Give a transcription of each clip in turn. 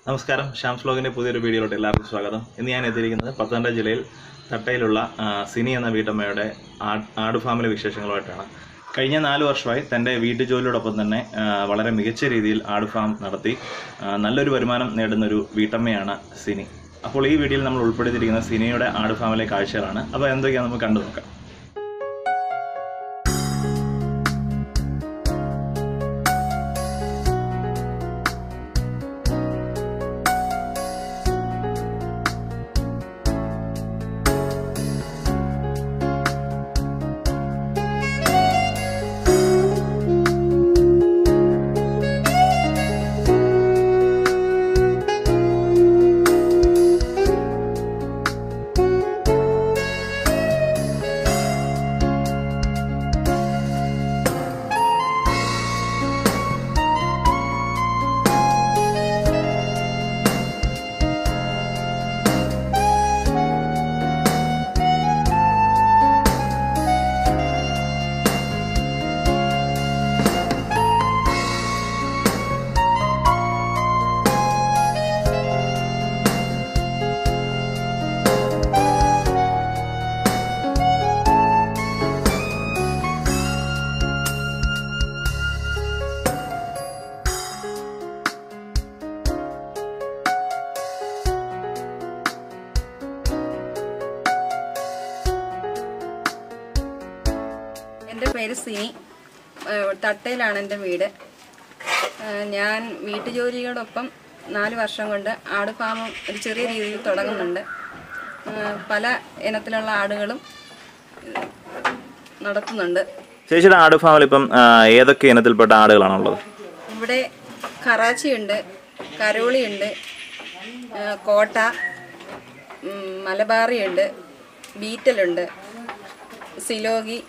നമസ്കാരം ഷാംസ് വ്ലോഗിൻ്റെ പുതിയൊരു വീഡിയോയിലോട്ട് എല്ലാവർക്കും സ്വാഗതം ഇന്ന് ഞാൻ എത്തിയിരിക്കുന്നത് പത്തനംതിട്ട ജില്ലയിൽ തട്ടയിലുള്ള ആ, സിനി എന്ന വീട്ടമ്മയുടെ ആട് ആട് ഫാമിലെ വിശേഷങ്ങളുമായിട്ടാണ് കഴിഞ്ഞ നാല് വർഷമായി തൻ്റെ വീട്ടുജോലിയോടൊപ്പം തന്നെ ആ, വളരെ മികച്ച രീതിയിൽ ആട് ഫാം നടത്തി ആ, നല്ലൊരു വരുമാനം നേടുന്നൊരു വീട്ടമ്മയാണ് സിനി അപ്പോൾ ഈ വീഡിയോയിൽ നമ്മൾ ഉൾപ്പെടുത്തിയിരിക്കുന്ന സിനിയുടെ ആട് ഫാമിലെ കാഴ്ചകളാണ് അപ്പോൾ എന്തൊക്കെയാണെന്ന് നമുക്ക് കണ്ടു നോക്കാം എൻ്റെ പേര് സിനി ഏഹ് തട്ടയിലാണ് എൻ്റെ വീട് ഏഹ് ഞാൻ വീട്ടുജോലിയോടൊപ്പം നാല് വർഷം കൊണ്ട് ആട് ഫാം ഒരു ചെറിയ രീതിയിൽ തുടങ്ങുന്നുണ്ട് ഏഹ് പല ഇനത്തിലുള്ള ആടുകളും ഏഹ് നടത്തുന്നുണ്ട് ചേച്ചിയുടെ ആട് ഫാമിൽ ഇപ്പം ആ, ഏതൊക്കെ ഇനത്തിൽപ്പെട്ട ആടുകളാണുള്ളത് ഇവിടെ കറാച്ചിയുണ്ട് കരോളിയുണ്ട് ഏഹ് കോട്ട ഉം, മലബാറിയുണ്ട് ബീറ്റലുണ്ട് സിലോഗി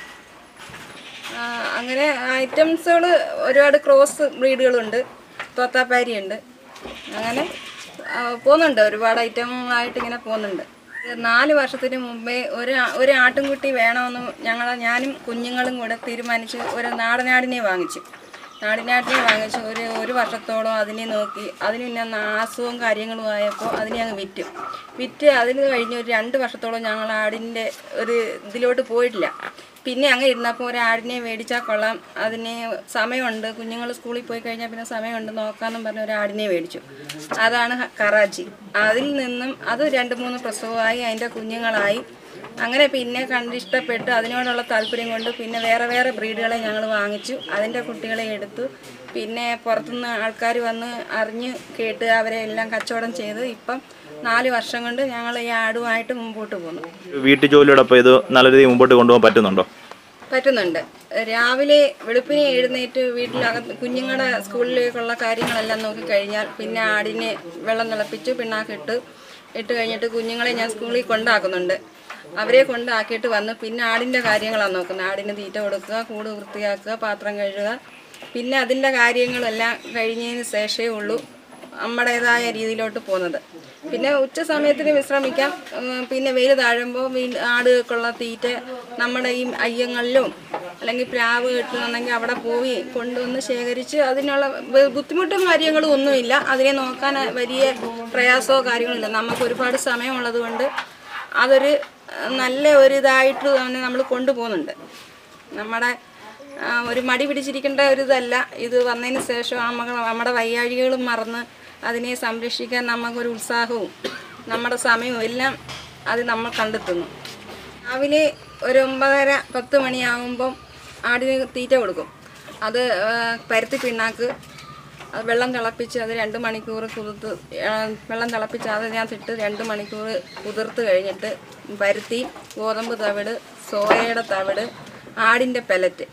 ആ, അങ്ങനെ ഐറ്റംസുകൾ ഒരുപാട് ക്രോസ് ബ്രീഡുകളുണ്ട് തോത്താപ്പാരിയുണ്ട് അങ്ങനെ ആ, പോകുന്നുണ്ട് ഒരുപാട് ഐറ്റം ആയിട്ട് ഇങ്ങനെ പോകുന്നുണ്ട് നാല് വർഷത്തിന് മുമ്പേ ഒരു ആ- ഒരു ആട്ടിൻകുട്ടി വേണമെന്ന് ഞങ്ങൾ ഞാനും കുഞ്ഞുങ്ങളും കൂടെ തീരുമാനിച്ച് ഒരു നാടനാടിനെ വാങ്ങിച്ചു നാടിനാട്ടിനെ വാങ്ങിച്ച് ഒരു ഒരു വർഷത്തോളം അതിനെ നോക്കി അതിന് പിന്നെ ന- അസുഖവും കാര്യങ്ങളും ആയപ്പോൾ അതിനെ അങ്ങ് വിറ്റു വിറ്റ് അതിന് കഴിഞ്ഞ് ഒരു രണ്ട് വർഷത്തോളം ഞങ്ങൾ ആടിൻ്റെ ഒരു ഇതിലോട്ട് പോയിട്ടില്ല പിന്നെ അങ്ങ് ഇരുന്നപ്പോൾ ഒരു ആടിനെ മേടിച്ചാൽ കൊള്ളാം അതിന് സമയമുണ്ട് കുഞ്ഞുങ്ങൾ സ്കൂളിൽ പോയി കഴിഞ്ഞാൽ പിന്നെ സമയമുണ്ട് നോക്കാമെന്നും പറഞ്ഞ് ഒരു ആടിനെ മേടിച്ചു അതാണ് ഹ- കറാച്ചി അതിൽ നിന്നും അത് രണ്ട് മൂന്ന് പ്രസവമായി അതിൻ്റെ കുഞ്ഞുങ്ങളായി അങ്ങനെ പിന്നെ കണ്ടിഷ്ടപ്പെട്ട് അതിനോടുള്ള താല്പര്യം കൊണ്ട് പിന്നെ വേറെ വേറെ ബ്രീഡുകളെ ഞങ്ങൾ വാങ്ങിച്ചു അതിൻ്റെ കുട്ടികളെ എടുത്തു പിന്നെ പുറത്തുനിന്ന് ആൾക്കാർ വന്ന് അറിഞ്ഞ് കേട്ട് അവരെ എല്ലാം കച്ചവടം ചെയ്ത് ഇപ്പം നാല് വർഷം കൊണ്ട് ഞങ്ങൾ ഈ ആടുമായിട്ട് മുമ്പോട്ട് പോകുന്നു വീട്ടുജോലിയോടൊപ്പം ഇത് നല്ല രീതിയിൽ മുമ്പോട്ട് കൊണ്ടുപോകാൻ പറ്റുന്നുണ്ടോ പറ്റുന്നുണ്ട് രാവിലെ വെളുപ്പിനെ എഴുന്നേറ്റ് വീട്ടിലകത്ത് കുഞ്ഞുങ്ങളുടെ സ്കൂളിലേക്കുള്ള കാര്യങ്ങളെല്ലാം നോക്കി കഴിഞ്ഞാൽ പിന്നെ ആടിനെ വെള്ളം തിളപ്പിച്ച് പിണ്ണാക്കിട്ട് ഇട്ട് കഴിഞ്ഞിട്ട് കുഞ്ഞുങ്ങളെ ഞാൻ സ്കൂളിൽ കൊണ്ടാക്കുന്നുണ്ട് അവരെ കൊണ്ടാക്കിയിട്ട് വന്ന് പിന്നെ ആടിൻ്റെ കാര്യങ്ങളാണ് നോക്കുന്നത് ആടിന് തീറ്റ കൊടുക്കുക കൂട് വൃത്തിയാക്കുക പാത്രം കഴുകുക പിന്നെ അതിൻ്റെ കാര്യങ്ങളെല്ലാം കഴിഞ്ഞതിന് ശേഷമേ ഉള്ളൂ നമ്മുടേതായ രീതിയിലോട്ട് പോകുന്നത് പിന്നെ ഉച്ച സമയത്തിന് വിശ്രമിക്കാം ഉം, പിന്നെ വെയിൽ താഴുമ്പോൾ വീ- ആടുകൾക്കുള്ള തീറ്റ നമ്മുടെ ഈ അയ്യങ്ങളിലും അല്ലെങ്കിൽ പ്ലാവ് കിട്ടുന്നുണ്ടെങ്കിൽ അവിടെ പോയി കൊണ്ടുവന്ന് ശേഖരിച്ച് അതിനുള്ള ബ- ബുദ്ധിമുട്ടും കാര്യങ്ങളും ഒന്നുമില്ല അതിനെ നോക്കാൻ വലിയ പ്രയാസമോ കാര്യങ്ങളോ ഇല്ല നമുക്ക് ഒരുപാട് സമയമുള്ളത് കൊണ്ട് അതൊരു അഹ്, നല്ല ഒരു ഇതായിട്ട് തന്നെ നമ്മൾ കൊണ്ടുപോകുന്നുണ്ട് നമ്മുടെ ആ, ഒരു മടി പിടിച്ചിരിക്കേണ്ട ഒരു ഇതല്ല ഇത് വന്നതിന് ശേഷം നമുക്ക് നമ്മുടെ വയ്യാഴികളും മറന്ന് അതിനെ സംരക്ഷിക്കാൻ നമുക്കൊരു ഉത്സാഹവും നമ്മുടെ സമയവും എല്ലാം അത് നമ്മൾ കണ്ടെത്തുന്നു രാവിലെ ഒരു ഒമ്പതര പത്ത് മണിയാകുമ്പം ആടിന് തീറ്റ കൊടുക്കും അത് ആ, പരുത്തി പിണ്ണാക്ക് അത് വെള്ളം തിളപ്പിച്ച് അത് രണ്ട് മണിക്കൂർ കുതിർത്ത് ആ, വെള്ളം തിളപ്പിച്ച് അത് ഞാൻ ഇട്ട് രണ്ട് മണിക്കൂർ കുതിർത്ത് കഴിഞ്ഞിട്ട് പരുത്തി ഗോതമ്പ് തവിട് സോയയുടെ തവിട് ആടിൻ്റെ പെലറ്റ്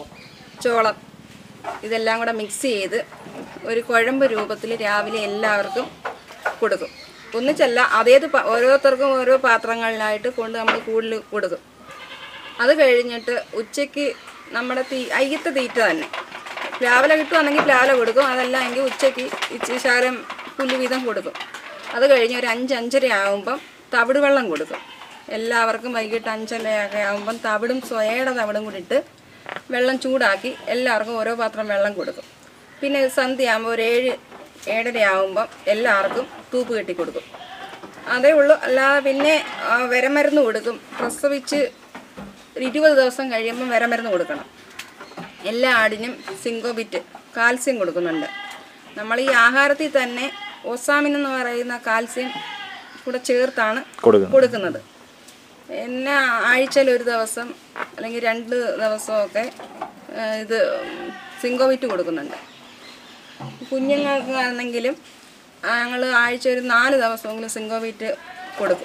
ചോളം ഇതെല്ലാം കൂടെ മിക്സ് ചെയ്ത് ഒരു കുഴമ്പ് രൂപത്തിൽ രാവിലെ എല്ലാവർക്കും കൊടുക്കും ഒന്നിച്ചല്ല അതേത് പ- ഓരോരുത്തർക്കും ഓരോ പാത്രങ്ങളിലായിട്ട് കൊണ്ട് നമ്മൾ കൂടുതൽ കൊടുക്കും അത് കഴിഞ്ഞിട്ട് ഉച്ചയ്ക്ക് നമ്മുടെ തീ അയ്യത്തെ തീറ്റ തന്നെ പ്ലാവില കിട്ടുവാണെങ്കിൽ പ്ലാവില കൊടുക്കും അതല്ല എങ്കിൽ ഉച്ചയ്ക്ക് ഇച്ചിരി ശകലം പുല്ല് വീതം കൊടുക്കും അത് കഴിഞ്ഞ് ഒരു അഞ്ച് അഞ്ചര ആകുമ്പം തവിട് വെള്ളം കൊടുക്കും എല്ലാവർക്കും വൈകിട്ട് അഞ്ചരയൊക്കെ ആകുമ്പം തവിടും സോയയുടെ തവിടും കൂടി ഇട്ട് വെള്ളം ചൂടാക്കി എല്ലാവർക്കും ഓരോ പാത്രം വെള്ളം കൊടുക്കും പിന്നെ സന്ധ്യയാകുമ്പോൾ ഒരു ഏഴ് ഏഴര ആകുമ്പം എല്ലാവർക്കും തൂപ്പ് കെട്ടി കൊടുക്കും അതേ ഉള്ളൂ അല്ലാതെ പിന്നെ ആ, വിരമരുന്ന് കൊടുക്കും പ്രസവിച്ച് ഒരു ഇരുപത് ദിവസം കഴിയുമ്പം വിരമരുന്ന് കൊടുക്കണം എല്ലാ ആടിനും സിങ്കോബിറ്റ് കാൽസ്യം കൊടുക്കുന്നുണ്ട് നമ്മൾ ഈ ആഹാരത്തിൽ തന്നെ ഒസാമിൻ എന്ന് പറയുന്ന കാൽസ്യം കൂടെ ചേർത്താണ് കൊടുക്കുന്നു കൊടുക്കുന്നത് പിന്നെ ആഴ്ചയിൽ ഒരു ദിവസം അല്ലെങ്കിൽ രണ്ട് ദിവസമൊക്കെ ആ, ഇത് സിങ്കോവിറ്റ് കൊടുക്കുന്നുണ്ട് കുഞ്ഞുങ്ങൾക്ക് ആണെങ്കിലും ഞങ്ങൾ ആഴ്ച ഒരു നാല് ദിവസമെങ്കിലും സിങ്കോവിറ്റ് കൊടുക്കും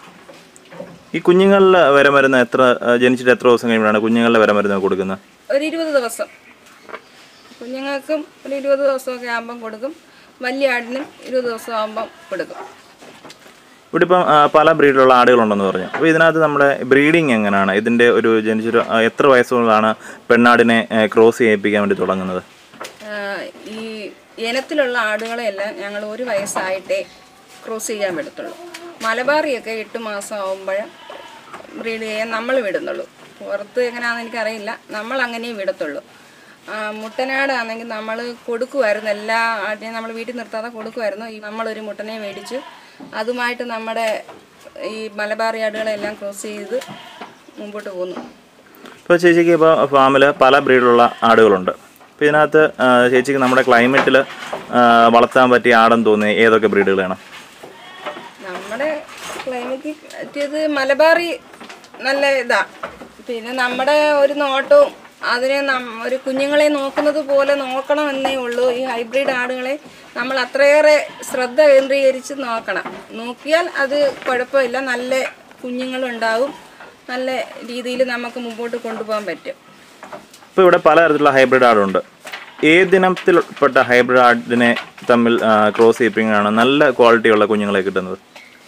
ഈ കുഞ്ഞുങ്ങളുടെ വരെ മരുന്ന് എത്ര ആ, ജനിച്ചിട്ട് എത്ര ദിവസം കഴിയുമ്പോഴാണ് കുഞ്ഞുങ്ങളുടെ വരെ മരുന്ന് കൊടുക്കുന്നത് ഒരു ഇരുപത് ദിവസം കുഞ്ഞുങ്ങൾക്കും ഒരു ഇരുപത് ദിവസമൊക്കെ ആകുമ്പം കൊടുക്കും വലിയ ആടിനും ഇരുപത് ദിവസം ആകുമ്പം കൊടുക്കും ഇവിടെ ഇപ്പം ആ, പല ബ്രീഡിലുള്ള ആടുകളുണ്ടെന്ന് പറഞ്ഞു അപ്പോൾ ഇതിനകത്ത് നമ്മുടെ ബ്രീഡിങ് എങ്ങനെയാണ് ഇതിൻ്റെ ഒരു ജനിച്ചൊരു ആ, എത്ര വയസ്സുകൊണ്ടാണ് പെണ്ണാടിനെ ക്രോസ് ചെയ്യിപ്പിക്കാൻ വേണ്ടി തുടങ്ങുന്നത് ആഹ് ഈ ഇനത്തിലുള്ള ആടുകളെല്ലാം ഞങ്ങൾ ഒരു വയസ്സായിട്ടേ ക്രോസ് ചെയ്യാൻ വിടത്തുള്ളൂ മലബാറിയൊക്കെ എട്ട് മാസം ആകുമ്പോൾ ബ്രീഡ് ചെയ്യാൻ നമ്മൾ വിടുന്നുള്ളൂ പുറത്ത് എങ്ങനെയാണെന്ന് എനിക്കറിയില്ല നമ്മൾ അങ്ങനെയും വിടത്തുള്ളൂ ആ, മുട്ടനാടാണെങ്കിൽ നമ്മൾ കൊടുക്കുമായിരുന്നു എല്ലാ ആടിനെയും നമ്മൾ വീട്ടിൽ നിർത്താതെ കൊടുക്കുമായിരുന്നു ഈ നമ്മളൊരു മുട്ടനെ മേടിച്ച് അതുമായിട്ട് നമ്മുടെ ഈ മലബാറി ആടുകളെല്ലാം ക്രോസ് ചെയ്ത് മുമ്പോട്ട് പോകുന്നു ഇപ്പോൾ ചേച്ചിക്ക് ഇപ്പോൾ ഫാമിൽ പല ബ്രീഡിലുള്ള ആടുകളുണ്ട് അപ്പോൾ ഇതിനകത്ത് ആ, ചേച്ചിക്ക് നമ്മുടെ ക്ലൈമറ്റിൽ വളർത്താൻ പറ്റിയ ആടെന്ന് തോന്നിയ ഏതൊക്കെ ബ്രീഡുകളാണ് നമ്മുടെ ക്ലൈമറ്റ് പറ്റിയത് മലബാറി നല്ല ഇതാ പിന്നെ നമ്മുടെ ഒരു നോട്ടവും അതിനെ നം- ഒരു കുഞ്ഞുങ്ങളെ നോക്കുന്നത് പോലെ നോക്കണമെന്നേ ഉള്ളൂ ഈ ഹൈബ്രിഡ് ആടുകളെ നമ്മൾ അത്രയേറെ ശ്രദ്ധ കേന്ദ്രീകരിച്ച് നോക്കണം നോക്കിയാൽ അത് കുഴപ്പമില്ല നല്ല കുഞ്ഞുങ്ങളുണ്ടാവും നല്ല രീതിയിൽ നമുക്ക് മുമ്പോട്ട് കൊണ്ടുപോകാൻ പറ്റും ഇപ്പോൾ ഇവിടെ പലതരത്തിലുള്ള ഹൈബ്രിഡ് ആടുണ്ട് ഏതിനത്തിൽപ്പെട്ട ഹൈബ്രിഡ് ആടിനെ തമ്മിൽ ക്രോസ് ചെയ്യിപ്പിക്കാണ് നല്ല ക്വാളിറ്റിയുള്ള കുഞ്ഞുങ്ങളെ കിട്ടുന്നത്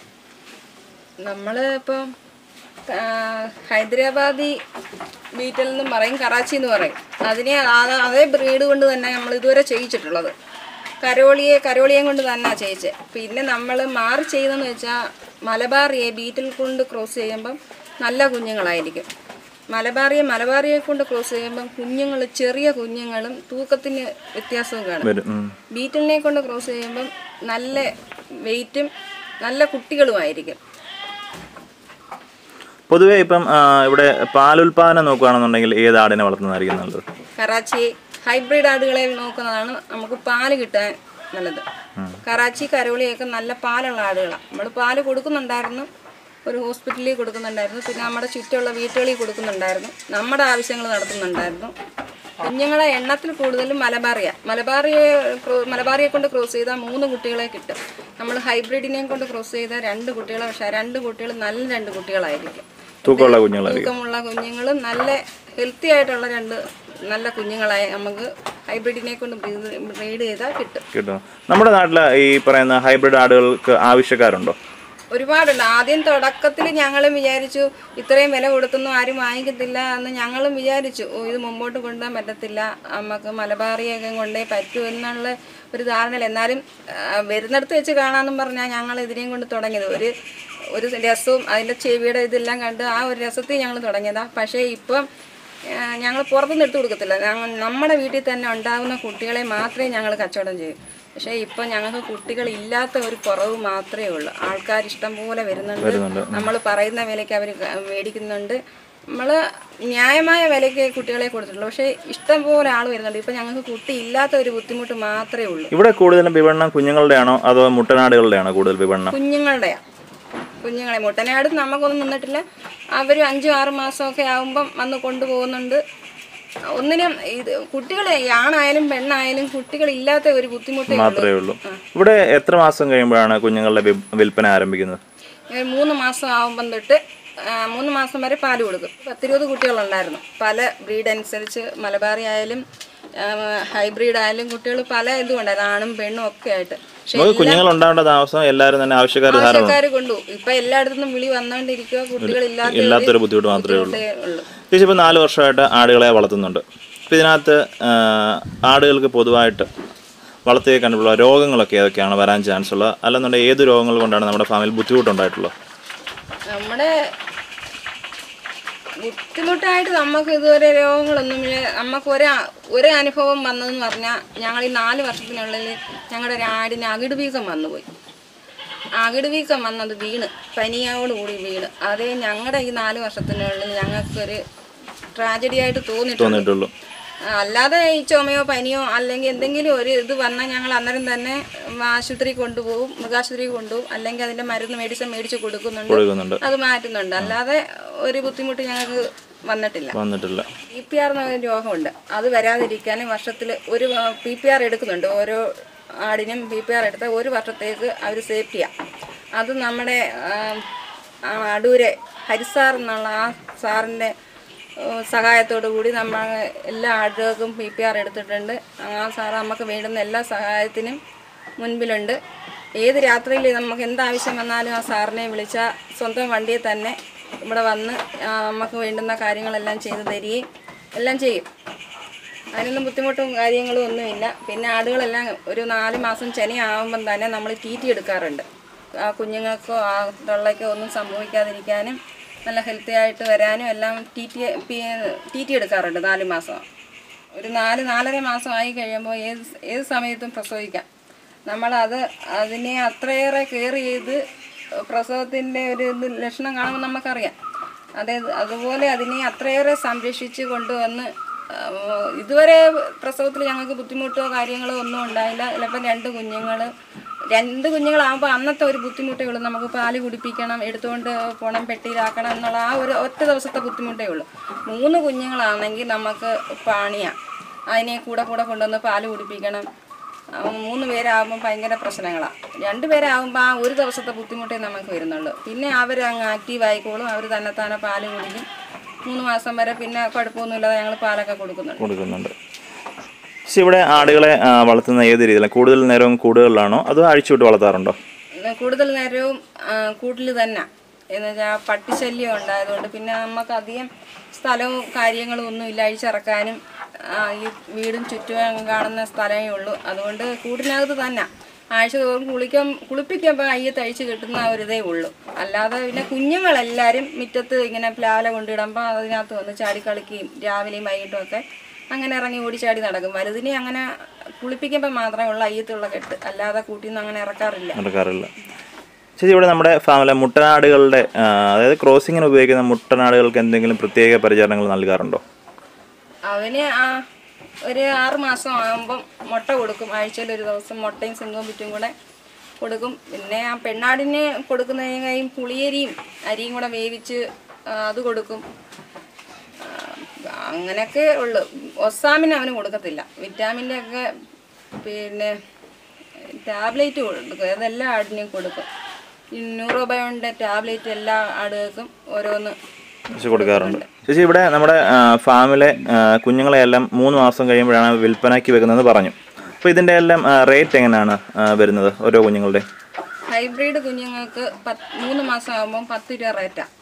നമ്മൾ ഇപ്പം ആ, ഹൈദരാബാദി ബീറ്റൽ എന്നും പറയും കറാച്ചി എന്ന് പറയും അതിനെ ആ- അതേ ബ്രീഡ് കൊണ്ട് തന്നെ നമ്മൾ ഇതുവരെ ചെയ്യിച്ചിട്ടുള്ളത് കരോളിയെ കരോളിയെ കൊണ്ട് തന്നെ ചെയ്യിച്ചത് പിന്നെ നമ്മൾ മാറി ചെയ്തെന്ന് വെച്ചാൽ മലബാറിയെ ബീറ്റിൽ കൊണ്ട് ക്രോസ് ചെയ്യുമ്പം നല്ല കുഞ്ഞുങ്ങളായിരിക്കും മലബാറിയെ മലബാറിയെ കൊണ്ട് ക്രോസ് ചെയ്യുമ്പം കുഞ്ഞുങ്ങൾ ചെറിയ കുഞ്ഞുങ്ങളും തൂക്കത്തിന് വ്യത്യാസവും കാണും വരും ഉം. ബീറ്റലിനെ കൊണ്ട് ക്രോസ് ചെയ്യുമ്പം നല്ല വെയിറ്റും നല്ല കുട്ടികളുമായിരിക്കും പൊതുവേ ഇപ്പം ആ, ഇവിടെ പാലുൽപാദനം നോക്കുകയാണെന്നുണ്ടെങ്കിൽ ഏത് ആടിനെ വളർത്തുന്നതായിരിക്കും നല്ലത് കറാച്ചി ഹൈബ്രിഡ് ആടുകളെ നോക്കുന്നതാണ് നമുക്ക് പാല് കിട്ടാൻ നല്ലത് കറാച്ചി കരോളിയൊക്കെ നല്ല പാലുള്ള ആടുകളാണ് നമ്മൾ പാല് കൊടുക്കുന്നുണ്ടായിരുന്നു ഒരു ഹോസ്പിറ്റലിൽ കൊടുക്കുന്നുണ്ടായിരുന്നു പിന്നെ നമ്മുടെ ചുറ്റുമുള്ള വീട്ടുകളിൽ കൊടുക്കുന്നുണ്ടായിരുന്നു നമ്മുടെ ആവശ്യങ്ങൾ നടത്തുന്നുണ്ടായിരുന്നു കുഞ്ഞുങ്ങളെ എണ്ണത്തിൽ കൂടുതലും മലബാറിയ മലബാറിയെ ക്രോ- മലബാറിയെ കൊണ്ട് ക്രോസ് ചെയ്താൽ മൂന്ന് കുട്ടികളെ കിട്ടും നമ്മൾ ഹൈബ്രിഡിനെയും കൊണ്ട് ക്രോസ് ചെയ്താൽ രണ്ട് കുട്ടികളെ പക്ഷേ ആ രണ്ട് കുട്ടികൾ നല്ല രണ്ട് കുട്ടികളായിരിക്കും തൂക്കമുള്ള കുഞ്ഞുങ്ങളായിരിക്കും തൂക്കമുള്ള കുഞ്ഞുങ്ങളും നല്ല ഹെൽത്തി ആയിട്ടുള്ള രണ്ട് നല്ല കുഞ്ഞുങ്ങളായി നമുക്ക് ഹൈബ്രിഡിനെ കൊണ്ട് ബ്രീഡ് ചെയ്താൽ കിട്ടും കിട്ടും നമ്മുടെ നാട്ടിൽ ഈ പറയുന്ന ഹൈബ്രിഡ് ആടുകൾക്ക് ആവശ്യക്കാരുണ്ടോ ഒരുപാടുണ്ട് ആദ്യം തുടക്കത്തിൽ ഞങ്ങളും വിചാരിച്ചു ഇത്രയും വില കൊടുത്തൊന്നും ആരും വാങ്ങിക്കത്തില്ല എന്ന് ഞങ്ങളും വിചാരിച്ചു ഓ ഇത് മുമ്പോട്ട് കൊണ്ടുപോകാൻ പറ്റത്തില്ല നമുക്ക് മലബാറിയൊക്കെ കൊണ്ടേ പറ്റൂ എന്നുള്ള ഒരു ധാരണയിൽ എന്നാലും ആ, വരുന്നിടത്ത് വെച്ച് കാണാമെന്നും പറഞ്ഞാൽ ഞങ്ങൾ ഇതിനെയും കൊണ്ട് തുടങ്ങിയത് ഒരു ഒരു രസവും അതിൻ്റെ ചെവിയുടെ ഇതെല്ലാം കണ്ട് ആ ഒരു രസത്തിൽ ഞങ്ങൾ തുടങ്ങിയതാണ് പക്ഷേ ഇപ്പം ഞങ്ങൾ പുറത്തുനിന്ന് എടുത്തു കൊടുക്കത്തില്ല ഞങ്ങൾ നമ്മുടെ വീട്ടിൽ തന്നെ ഉണ്ടാകുന്ന കുട്ടികളെ മാത്രമേ ഞങ്ങൾ കച്ചവടം ചെയ്യൂ പക്ഷേ ഇപ്പം ഞങ്ങൾക്ക് കുട്ടികളില്ലാത്ത ഒരു കുറവ് മാത്രമേ ഉള്ളൂ ആൾക്കാർ ഇഷ്ടം പോലെ വരുന്നുണ്ട് വരുന്നുണ്ട്. നമ്മൾ പറയുന്ന വിലയ്ക്ക് അവർ മേടിക്കുന്നുണ്ട് നമ്മൾ ന്യായമായ വിലയ്ക്ക് കുട്ടികളെ കൊടുത്തിട്ടുള്ളൂ പക്ഷേ ഇഷ്ടം പോലെ ആൾ വരുന്നുണ്ട് ഇപ്പം ഞങ്ങൾക്ക് കുട്ടി ഇല്ലാത്ത ഒരു ബുദ്ധിമുട്ട് മാത്രമേ ഉള്ളൂ ഇവിടെ കൂടുതലും വിപണനം കുഞ്ഞുങ്ങളുടെയാണോ അതോ മുട്ടനാടുകളുടെയാണോ കൂടുതൽ വിപണനം കുഞ്ഞുങ്ങളുടെയാണ് കുഞ്ഞുങ്ങളെ മുട്ടനാട് നമുക്കൊന്നും നിന്നിട്ടില്ല അവർ അഞ്ചും ആറ് മാസമൊക്കെ ആകുമ്പം വന്ന് കൊണ്ടുപോകുന്നുണ്ട് ഒന്നിനും ഇത് കുട്ടികളെ ആണായാലും പെണ്ണായാലും കുട്ടികളില്ലാത്ത ഒരു ബുദ്ധിമുട്ടേ ഉള്ളൂ മാത്രമേ ഉള്ളൂ ഇവിടെ എത്ര മാസം കഴിയുമ്പോഴാണ് കുഞ്ഞുങ്ങളുടെ വി- വിൽപ്പന ആരംഭിക്കുന്നത് ഇങ്ങനെ മൂന്ന് മാസം ആകുമ്പം തൊട്ട് ആ, മൂന്ന് മാസം വരെ പാല് കൊടുക്കും പത്തിരുപത് കുട്ടികളുണ്ടായിരുന്നു പല ബ്രീഡ് അനുസരിച്ച് മലബാറി ആയാലും ഹൈബ്രിഡ് ആയാലും കുട്ടികൾ പല ഇതും ഉണ്ടായിരുന്നു ആണും പെണ്ണും ഒക്കെ ആയിട്ട് പക്ഷേ നമുക്ക് കുഞ്ഞുങ്ങൾ ഉണ്ടാവേണ്ട താമസം എല്ലാവരും തന്നെ ആവശ്യക്കാർ ധാരാളം ആൾക്കാർ കൊണ്ടു ഇപ്പൊ എല്ലായിടത്തും വിളി വന്നോണ്ടിരിക്കുക കുട്ടികളില്ലാത്ത ഒരു ഇല്ലാത്തൊരു ബുദ്ധിമുട്ട് മാത്രമേ ഉള്ളൂ ബുദ്ധിമുട്ടേ ഉള്ളൂ ചേച്ചി ഇപ്പോൾ നാല് വർഷമായിട്ട് ആടുകളെ വളർത്തുന്നുണ്ട് അപ്പോൾ ഇതിനകത്ത് ആ, ആടുകൾക്ക് പൊതുവായിട്ട് വളർത്തിയെ കണ്ടിട്ടുള്ള രോഗങ്ങളൊക്കെ ഏതൊക്കെയാണ് വരാൻ ചാൻസ് ഉള്ളത് അല്ലെന്നുണ്ടെങ്കിൽ ഏത് രോഗങ്ങൾ കൊണ്ടാണ് നമ്മുടെ ഫാമിൽ ബുദ്ധിമുട്ടുണ്ടായിട്ടുള്ളത് നമ്മുടെ ബുദ്ധിമുട്ടായിട്ട് നമുക്ക് ഇതുവരെ രോഗങ്ങളൊന്നുമില്ല നമുക്ക് ഒരു ഒരു അനുഭവം വന്നതെന്ന് പറഞ്ഞാൽ ഞങ്ങൾ ഈ നാല് വർഷത്തിനുള്ളിൽ ഞങ്ങളുടെ ഒരു ആടിന് അകിട് വീക്കം വന്നുപോയി അകിട് വീക്കം വന്നത് വീണ് പനിയോടുകൂടി വീണ് അതേ ഞങ്ങളുടെ ഈ നാല് വർഷത്തിനുള്ളിൽ ഞങ്ങൾക്കൊരു ട്രാജഡി ആയിട്ട് തോന്നിയിട്ടുണ്ട് തോന്നിയിട്ടുള്ളൂ അല്ലാതെ ഈ ചുമയോ പനിയോ അല്ലെങ്കിൽ എന്തെങ്കിലും ഒരു ഇത് വന്നാൽ ഞങ്ങൾ അന്നേരം തന്നെ ആശുപത്രി കൊണ്ടുപോകും മൃഗാശുപത്രി കൊണ്ടുപോകും അല്ലെങ്കിൽ അതിൻ്റെ മരുന്ന് മെഡിസിൻ മേടിച്ച് കൊടുക്കുന്നുണ്ട് കൊടുക്കുന്നുണ്ട് അത് മാറ്റുന്നുണ്ട് അല്ലാതെ ഒരു ബുദ്ധിമുട്ട് ഞങ്ങൾക്ക് വന്നിട്ടില്ല വന്നിട്ടില്ല പി പി ആർ എന്ന രോഗമുണ്ട് അത് വരാതിരിക്കാനും വർഷത്തിൽ ഒരു പി പി ആർ എടുക്കുന്നുണ്ട് ഓരോ ആടിനും പി പി ആർ എടുത്ത ഒരു വർഷത്തേക്ക് അവർ സേഫ്റ്റിയാണ് അത് നമ്മുടെ ആ, ആ അടൂരെ ഹരിസാർ എന്നുള്ള ആ സാറിൻ്റെ സഹായത്തോടു കൂടി നമ്മൾ എല്ലാ ആടുകൾക്കും പി പി ആർ എടുത്തിട്ടുണ്ട് ആ സാറ് നമുക്ക് വേണ്ടുന്ന എല്ലാ സഹായത്തിനും മുൻപിലുണ്ട് ഏത് രാത്രിയിൽ നമുക്ക് എന്താവശ്യം വന്നാലും ആ സാറിനെ വിളിച്ചാൽ സ്വന്തം വണ്ടിയിൽ തന്നെ ഇവിടെ വന്ന് ആ, നമുക്ക് വേണ്ടുന്ന കാര്യങ്ങളെല്ലാം ചെയ്തു തരികയും എല്ലാം ചെയ്യും അതിനൊന്നും ബുദ്ധിമുട്ടും കാര്യങ്ങളും ഒന്നുമില്ല പിന്നെ ആടുകളെല്ലാം ഒരു നാല് മാസം ചനിയാവുമ്പം തന്നെ നമ്മൾ തീറ്റി എടുക്കാറുണ്ട് ആ കുഞ്ഞുങ്ങൾക്കോ ആ തൊള്ളയ്ക്കോ ഒന്നും സംഭവിക്കാതിരിക്കാനും നല്ല ഹെൽത്തി ആയിട്ട് വരാനും എല്ലാം തീറ്റി തീറ്റി എടുക്കാറുണ്ട് നാല് മാസം ഒരു നാല് നാലര മാസം ആയി കഴിയുമ്പോൾ ഏത് ഏത് സമയത്തും പ്രസവിക്കാം നമ്മളത് അതിനെ അത്രയേറെ കെയർ ചെയ്ത് പ്രസവത്തിൻ്റെ ഒരു ഇത് ലക്ഷണം കാണുമ്പോൾ നമുക്കറിയാം അതെ അതുപോലെ അതിനെ അത്രയേറെ സംരക്ഷിച്ച് കൊണ്ടുവന്ന് ആ, ഇതുവരെ പ്രസവത്തിൽ ഞങ്ങൾക്ക് ബുദ്ധിമുട്ടോ കാര്യങ്ങളോ ഒന്നും ഉണ്ടായില്ല ചിലപ്പോൾ രണ്ട് കുഞ്ഞുങ്ങൾ രണ്ട് കുഞ്ഞുങ്ങളാകുമ്പോൾ അന്നത്തെ ഒരു ബുദ്ധിമുട്ടേ ഉള്ളൂ നമുക്ക് പാല് കുടിപ്പിക്കണം എടുത്തുകൊണ്ട് പോകണം പെട്ടിയിലാക്കണം എന്നുള്ള ആ ഒരു ഒറ്റ ദിവസത്തെ ബുദ്ധിമുട്ടേ ഉള്ളൂ മൂന്ന് കുഞ്ഞുങ്ങളാണെങ്കിൽ നമുക്ക് പാണിയാണ് അതിനെ കൂടെ കൂടെ കൊണ്ടുവന്ന് പാല് കുടിപ്പിക്കണം ആ, മൂന്ന് പേരാകുമ്പോൾ ഭയങ്കര പ്രശ്നങ്ങളാണ് രണ്ട് പേരാകുമ്പോൾ ആ ഒരു ദിവസത്തെ ബുദ്ധിമുട്ടേ നമുക്ക് വരുന്നുള്ളൂ പിന്നെ അവർ അങ്ങ് ആക്റ്റീവ് ആയിക്കോളും അവർ തന്നെത്താനെ പാല് കുടിക്കും മൂന്ന് മാസം വരെ പിന്നെ കുഴപ്പമൊന്നുമില്ലാതെ ഞങ്ങൾ പാലൊക്കെ കൊടുക്കുന്നുണ്ട് കൊടുക്കുന്നുണ്ട് പക്ഷെ ഇവിടെ ആടുകളെ ആ, വളർത്തുന്ന ഏത് രീതിയിലാണ് കൂടുതൽ നേരവും കൂടുകളിലാണോ അതോ അഴിച്ചുവിട്ട് വളർത്താറുണ്ടോ പിന്നെ കൂടുതൽ നേരവും കൂട്ടിൽ തന്നെ എന്ന് വെച്ചാൽ പട്ടിശല്യം ഉണ്ടായതുകൊണ്ട് പിന്നെ നമുക്ക് അധികം സ്ഥലവും കാര്യങ്ങളും ഒന്നും ഇല്ല അഴിച്ചിറക്കാനും ആ, ഈ വീടും ചുറ്റും കാണുന്ന സ്ഥലമേ ഉള്ളൂ അതുകൊണ്ട് കൂട്ടിനകത്ത് തന്നെ ആഴ്ച തോറും കുളിക്കാൻ കുളിപ്പിക്കുമ്പോൾ അയ്യത്ത് അഴിച്ച് കിട്ടുന്ന ആ ഒരു ഇതേ ഉള്ളൂ അല്ലാതെ പിന്നെ കുഞ്ഞുങ്ങളെല്ലാവരും മുറ്റത്ത് ഇങ്ങനെ പ്ലാവല കൊണ്ടിടുമ്പോൾ അതിനകത്ത് വന്ന് ചാടി കളിക്കുകയും രാവിലെയും വൈകിട്ടും ഒക്കെ അങ്ങനെ ഇറങ്ങി ഓടിച്ചാടി നടക്കും വലുതിനെ അങ്ങനെ കുളിപ്പിക്കുമ്പോൾ മാത്രമേ ഉള്ളൂ അയ്യത്തുള്ള കെട്ട് അല്ലാതെ കൂട്ടിൽ നിന്ന് അങ്ങനെ ഇറക്കാറില്ല നടക്കാറില്ല ചേച്ചി ഇവിടെ നമ്മുടെ ഫാമിലെ മുട്ടനാടുകളുടെ ആ, അതായത് ക്രോസിങ്ങിന് ഉപയോഗിക്കുന്ന മുട്ടനാടുകൾക്ക് എന്തെങ്കിലും പ്രത്യേക പരിചരണങ്ങൾ നൽകാറുണ്ടോ അവന് ആ ഒരു ആറ് മാസം ആകുമ്പം മുട്ട കൊടുക്കും ആഴ്ചയിൽ ഒരു ദിവസം മുട്ടയും സിംഗവും പിറ്റും കൂടെ കൊടുക്കും പിന്നെ ആ പെണ്ണാടിന് കൊടുക്കുന്നതിനേയും പുളിയരിയും അരിയും കൂടെ വേവിച്ച് ആ, അത് കൊടുക്കും ആ, അങ്ങനെയൊക്കെ ഉള്ളു ഒസാമിന് അവന് കൊടുക്കത്തില്ല വിറ്റാമിൻ്റെ ഒക്കെ പിന്നെ ടാബ്ലറ്റ് കൊടുക്കും അതെല്ലാ ആടിനെയും കൊടുക്കും ഈ ന്യൂറോബയോണിൻ്റെ ടാബ്ലറ്റ് എല്ലാ ആടുകൾക്കും ഓരോന്ന് ചേച്ചി കൊടുക്കാറുണ്ട് ചേച്ചി ഇവിടെ നമ്മുടെ ആ, ഫാമിലെ ആ, കുഞ്ഞുങ്ങളെയെല്ലാം മൂന്ന് മാസം കഴിയുമ്പോഴാണ് വിൽപ്പനയ്ക്ക് വെക്കുന്നതെന്ന് പറഞ്ഞു അപ്പോൾ ഇതിൻ്റെ എല്ലാം റേറ്റ് എങ്ങനെയാണ് ആ, വരുന്നത് ഓരോ കുഞ്ഞുങ്ങളുടെ ഹൈബ്രിഡ് കുഞ്ഞുങ്ങൾക്ക് പത്ത് മൂന്ന് മാസം ആകുമ്പം പത്ത് രൂപ റേറ്റാണ്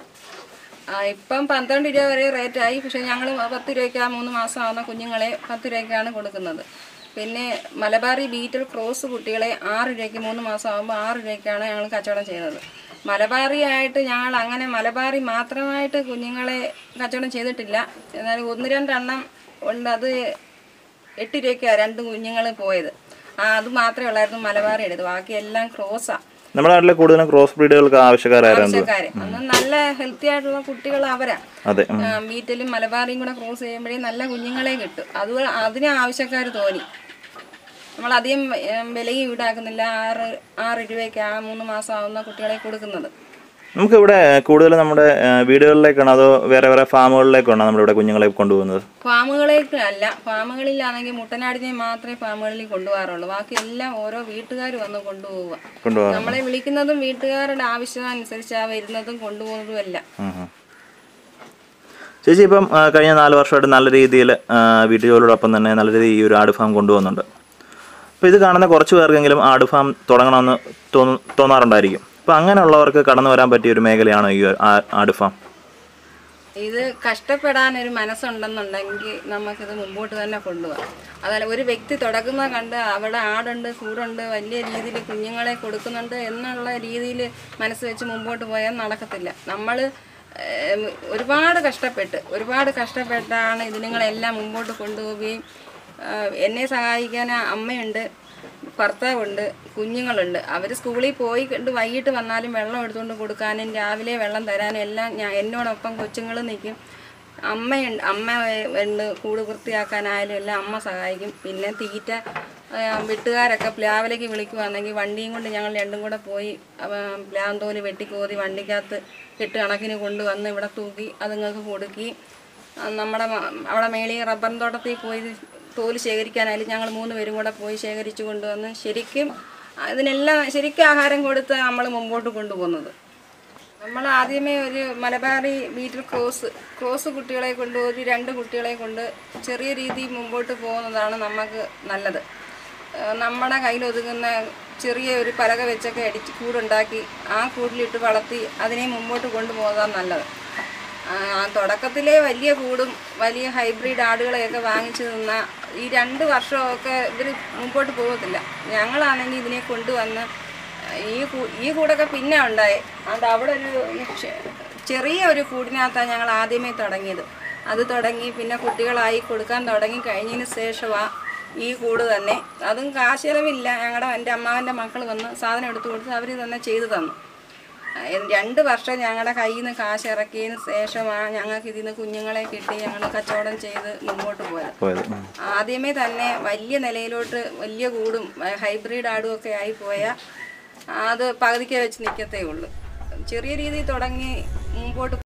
ഇപ്പം പന്ത്രണ്ട് രൂപ വരെ റേറ്റായി പക്ഷേ ഞങ്ങൾ പത്ത് രൂപയ്ക്ക് ആ മൂന്ന് മാസം ആകുന്ന കുഞ്ഞുങ്ങളെ പത്ത് രൂപയ്ക്കാണ് കൊടുക്കുന്നത് പിന്നെ മലബാറി ബീറ്റൽ ക്രോസ് കുട്ടികളെ ആറ് രൂപയ്ക്ക് മൂന്ന് മാസം ആകുമ്പോൾ ആറ് രൂപയ്ക്കാണ് ഞങ്ങൾ കച്ചവടം ചെയ്യുന്നത് മലബാറി ആയിട്ട് ഞങ്ങൾ അങ്ങനെ മലബാറി മാത്രമായിട്ട് കുഞ്ഞുങ്ങളെ കച്ചവടം ചെയ്തിട്ടില്ല എന്നാൽ ഒന്ന് രണ്ടെണ്ണം ഉണ്ട് അത് എട്ട് രൂപയ്ക്കാണ് രണ്ട് കുഞ്ഞുങ്ങൾ പോയത് ആ അത് മാത്രമേ ഉള്ളായിരുന്നു മലബാറി എടുത്ത് ബാക്കി എല്ലാം ക്രോസാണ് നമ്മുടെ നാട്ടിലെ കൂടുതലും ക്രോസ് ബ്രീഡുകൾക്ക് ആവശ്യക്കാരായിരുന്നു ആവശ്യക്കാര് അന്ന് നല്ല ഹെൽത്തി ആയിട്ടുള്ള കുട്ടികൾ അവരാ അതെ ഉം. ആ, ബീറ്റലും മലബാറിയും കൂടെ ക്രോസ് ചെയ്യുമ്പോഴേ നല്ല കുഞ്ഞുങ്ങളെ കിട്ടും അത് അതിന് ആവശ്യക്കാർ തോന്നി നമ്മൾ അധികം ഏം, വിലയും ഈടാക്കുന്നില്ല ആറ് ആറ് രൂപയ്ക്കാണ് മൂന്ന് മാസം ആവുന്ന കുട്ടികളെ കൊടുക്കുന്നത് നമുക്കിവിടെ കൂടുതൽ നമ്മുടെ ആ, വീടുകളിലേക്കാണോ അതോ വേറെ വേറെ ഫാമുകളിലേക്കാണോ നമ്മളിവിടെ കുഞ്ഞുങ്ങളെ കൊണ്ടുപോകുന്നത് ഫാമുകളിലേക്ക് അല്ല ഫാമുകളിലാണെങ്കിൽ മുട്ടനാടിനെ മാത്രമേ ഫാമുകളിൽ കൊണ്ടുപോകാറുള്ളൂ ബാക്കി എല്ലാം ഓരോ വീട്ടുകാർ വന്ന് കൊണ്ടുപോവുക കൊണ്ടുപോകാറ് നമ്മളെ വിളിക്കുന്നതും വീട്ടുകാരുടെ ആവശ്യം അനുസരിച്ചാണ് വരുന്നതും കൊണ്ടുപോകുന്നതും എല്ലാം ഉം ഉം. ചേച്ചി ഇപ്പം ആ, കഴിഞ്ഞ നാല് വർഷമായിട്ട് നല്ല രീതിയിൽ വീട്ടു ജോലിയോടൊപ്പം തന്നെ നല്ല രീതിയിൽ ഈ ഒരു ആട് ഫാം കൊണ്ടുപോകുന്നുണ്ട് അപ്പോൾ ഇത് കാണുന്ന കുറച്ച് പേർക്കെങ്കിലും ആട് ഫാം തുടങ്ങണമെന്ന് തോന്നു തോന്നാറുണ്ടായിരിക്കും അപ്പോൾ അങ്ങനെയുള്ളവർക്ക് കടന്നു വരാൻ പറ്റിയ ഒരു മേഖലയാണോ ഈ ഒരു ആ- ആട് ഫാം ഇത് കഷ്ടപ്പെടാൻ ഒരു മനസ്സുണ്ടെന്നുണ്ടെങ്കിൽ നമുക്കിത് മുമ്പോട്ട് തന്നെ കൊണ്ടുപോകാം അതല്ല ഒരു വ്യക്തി തുടക്കുന്ന കണ്ട് അവിടെ ആടുണ്ട് കൂടുണ്ട് വലിയ രീതിയിൽ കുഞ്ഞുങ്ങളെ കൊടുക്കുന്നുണ്ട് എന്നുള്ള രീതിയിൽ മനസ്സ് വെച്ച് മുമ്പോട്ട് പോയാൽ നടക്കത്തില്ല നമ്മൾ ഏം, ഒരുപാട് കഷ്ടപ്പെട്ട് ഒരുപാട് കഷ്ടപ്പെട്ടാണ് ഇതിനുങ്ങളെല്ലാം മുമ്പോട്ട് കൊണ്ടുപോവുകയും ആ, എന്നെ സഹായിക്കാൻ അമ്മയുണ്ട് ഭർത്താവുണ്ട് കുഞ്ഞുങ്ങളുണ്ട് അവർ സ്കൂളിൽ പോയി കണ്ട് വൈകിട്ട് വന്നാലും വെള്ളം എടുത്തുകൊണ്ട് കൊടുക്കാനും രാവിലെ വെള്ളം തരാനും എല്ലാം ഞാൻ എന്നോടൊപ്പം കൊച്ചുങ്ങൾ നിൽക്കും അമ്മയുണ്ട് അമ്മ ഉണ്ട് കൂട് വൃത്തിയാക്കാനായാലും എല്ലാം അമ്മ സഹായിക്കും പിന്നെ തീറ്റ ആ, വെട്ടുകാരൊക്കെ പ്ലാവിലേക്ക് വിളിക്കുവാണെങ്കിൽ വണ്ടിയും കൊണ്ട് ഞങ്ങൾ രണ്ടും കൂടെ പോയി പ്ലാന്തോല് വെട്ടിക്കോതി വണ്ടിക്കകത്ത് കെട്ട് കണക്കിന് കൊണ്ടുവന്ന് ഇവിടെ തൂക്കി അതുങ്ങൾക്ക് കൊടുക്കുകയും ആ, നമ്മുടെ മ- അവിടെ മേളിൽ റബ്ബർ തോട്ടത്തിൽ പോയി തോല് ശേഖരിക്കാനായാലും ഞങ്ങൾ മൂന്ന് പേരും കൂടെ പോയി ശേഖരിച്ചു കൊണ്ടുവന്ന് ശരിക്കും അതിനെല്ലാം ശരിക്കും ആഹാരം കൊടുത്ത് നമ്മൾ മുമ്പോട്ട് കൊണ്ടുപോകുന്നത് നമ്മൾ ആദ്യമേ ഒരു മലബാറി ബീറ്റിൽ ക്രോസ് ക്രോസ് കുട്ടികളെ കൊണ്ട് ഒരു രണ്ട് കുട്ടികളെ കൊണ്ട് ചെറിയ രീതിയിൽ മുമ്പോട്ട് പോകുന്നതാണ് നമുക്ക് നല്ലത് ഏഹ് നമ്മുടെ കയ്യിൽ ഒതുങ്ങുന്ന ചെറിയ ഒരു പലക വെച്ചൊക്കെ അടിച്ച് കൂടുണ്ടാക്കി ആ കൂടിലിട്ട് വളർത്തി അതിനെ മുമ്പോട്ട് കൊണ്ടുപോകാൻ നല്ലത് ആ, തുടക്കത്തിലെ വലിയ കൂടും വലിയ ഹൈബ്രിഡ് ആടുകളെയൊക്കെ വാങ്ങിച്ചു നിന്ന ഈ രണ്ട് വർഷമൊക്കെ ഇവർ മുമ്പോട്ട് പോകത്തില്ല ഞങ്ങളാണെങ്കിൽ ഇതിനെ കൊണ്ടുവന്ന് ഈ കൂ- ഈ കൂടൊക്കെ പിന്നെ ഉണ്ടായി അത് അവിടെ ഒരു ഈ ചെ- ചെറിയ ഒരു കൂടിനകത്താണ് ഞങ്ങൾ ആദ്യമേ തുടങ്ങിയത് അത് തുടങ്ങി പിന്നെ കുട്ടികളായി കൊടുക്കാൻ തുടങ്ങി കഴിഞ്ഞതിന് ശേഷമാണ് ഈ കൂട് തന്നെ അതും കാശിലവില്ല ഞങ്ങളുടെ എൻ്റെ അമ്മാവൻ്റെ മക്കൾ വന്ന് സാധനം എടുത്തു കൊടുത്ത് അവർ തന്നെ ചെയ്തു തന്നു ആ, എ- രണ്ട് വർഷം ഞങ്ങളുടെ കയ്യിൽ നിന്ന് കാശ് ഇറക്കിയതിന് ശേഷമാണ് ഞങ്ങൾക്ക് ഇതിൽ നിന്ന് കുഞ്ഞുങ്ങളെ കിട്ടി ഞങ്ങൾ കച്ചവടം ചെയ്ത് മുമ്പോട്ട് പോയത് പോയത് ഉം. ആദ്യമേ തന്നെ വലിയ നിലയിലോട്ട് വലിയ കൂടും ആ, ഹൈബ്രിഡ് ആടും ഒക്കെ ആയി പോയാൽ അത് പകുതിക്ക് വെച്ച് നിൽക്കത്തേ ഉള്ളൂ ചെറിയ രീതിയിൽ തുടങ്ങി മുമ്പോട്ട്